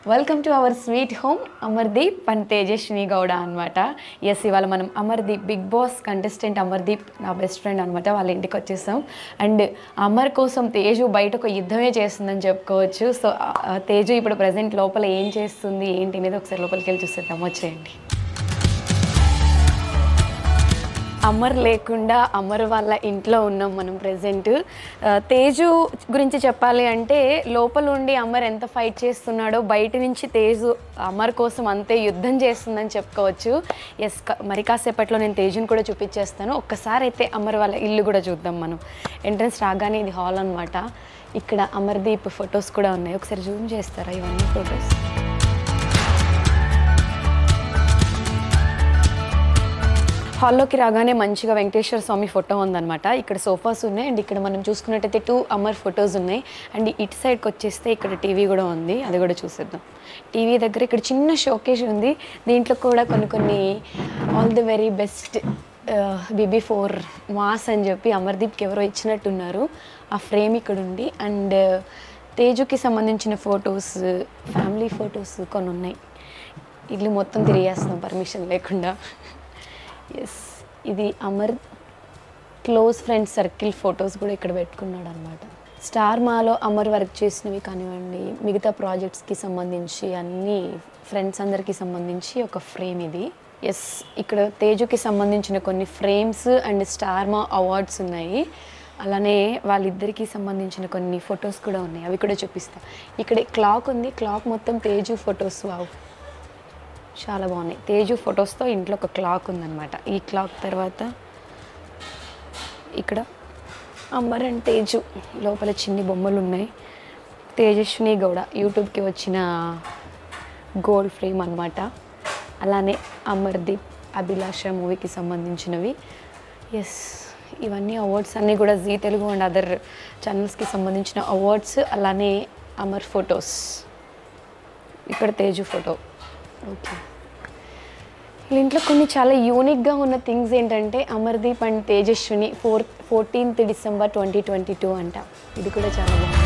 welcome to our sweet home Amardeep and Tejaswini Gowda అనమాట yes ఇవాళ మనం Amardeep Bigg Boss contestant Amardeep నా బెస్ట్ ఫ్రెండ్ అనమాట వాళ్ళ ఇంటికి వచ్చేసాం అండ్ అమర్ కోసం తేజు బయట ఒక యుద్ధమే చేస్తుందని చెప్పుకోవచ్చు సో ఆ, తేజు ఇప్పుడు ప్రజెంట్ లోపల ఏం చేస్తుంది ఏంటి అనేది ఒకసారి లోపలికి వెళ్ళి చూసేద్దాం వచ్చేయండి అమర్ లేకుండా అమర్ వాళ్ళ ఇంట్లో ఉన్నాం మనం ప్రజెంట్ తేజు గురించి చెప్పాలి అంటే లోపల ఉండి అమర్ ఎంత ఫైట్ చేస్తున్నాడో బయట నుంచి తేజు అమర్ కోసం అంతే యుద్ధం చేస్తుందని చెప్పుకోవచ్చు ఎస్ మరి కాసేపట్లో నేను తేజుని కూడా చూపించేస్తాను ఒక్కసారి అయితే అమర్ వాళ్ళ ఇల్లు కూడా చూద్దాం మనం ఎంట్రన్స్ రాగానే ఇది హాల్ అనమాట ఇక్కడ అమర్దీప్ ఫొటోస్ కూడా ఉన్నాయి ఒకసారి జూమ్ చేస్తారా ఇవన్నీ ఫొటోస్ హాల్లోకి రాగానే మంచిగా వెంకటేశ్వర స్వామి ఫోటో ఉందన్నమాట ఇక్కడ సోఫాస్ ఉన్నాయి అండ్ ఇక్కడ మనం చూసుకున్నట్టయితే టూ అమర్ ఫొటోస్ ఉన్నాయి అండ్ ఇటు సైడ్కి వచ్చేస్తే ఇక్కడ టీవీ కూడా ఉంది అది కూడా చూసేద్దాం టీవీ దగ్గర ఇక్కడ చిన్న షోకేజ్ ఉంది దీంట్లో కూడా కొన్ని కొన్ని all the very best BB four mass అని చెప్పి అమర్దీప్కి ఎవరో ఇచ్చినట్టున్నారు ఆ ఫ్రేమ్ ఇక్కడ ఉంది అండ్ తేజుకి సంబంధించిన ఫొటోస్ ఫ్యామిలీ ఫొటోస్ కొన్ని ఉన్నాయి ఇల్లు మొత్తం తిరిగేస్తాం పర్మిషన్ లేకుండా ఎస్ ఇది Amar close friend circle photos కూడా ఇక్కడ పెట్టుకున్నాడు అనమాట స్టార్ మాలో అమర్ వర్క్ చేసినవి కానివ్వండి మిగతా ప్రాజెక్ట్స్కి సంబంధించి అన్ని ఫ్రెండ్స్ అందరికీ సంబంధించి ఒక ఫ్రేమ్ ఇది ఎస్ ఇక్కడ తేజుకి సంబంధించిన కొన్ని frames and Star Maa awards ఉన్నాయి అలానే వాళ్ళిద్దరికీ సంబంధించిన కొన్ని ఫొటోస్ కూడా ఉన్నాయి అవి కూడా చూపిస్తా ఇక్కడ క్లాక్ ఉంది క్లాక్ మొత్తం తేజు ఫొటోస్ వావ్ చాలా బాగున్నాయి తేజు ఫొటోస్తో ఇంట్లో ఒక క్లాక్ ఉందన్నమాట ఈ క్లాక్ తర్వాత ఇక్కడ అంబర్ అండ్ తేజు లోపల చిన్ని బొమ్మలు ఉన్నాయి తేజస్విని గౌడ యూట్యూబ్కి వచ్చిన గోల్డ్ ఫ్రేమ్ అన్నమాట అలానే అమర్దీప్ అభిలాష మూవీకి సంబంధించినవి ఎస్ ఇవన్నీ అవార్డ్స్ అన్నీ కూడా జీ తెలుగు అండ్ అదర్ ఛానల్స్కి సంబంధించిన అవార్డ్స్ అలానే అమర్ ఫొటోస్ ఇక్కడ తేజు ఫోటో ఓకే వీళ్ళ ఇంట్లో కొన్ని చాలా యూనిక్గా ఉన్న థింగ్స్ ఏంటంటే Amardeep and Tejaswini four fourteenth December twenty twenty two అంట ఇది కూడా చాలా బాగుంది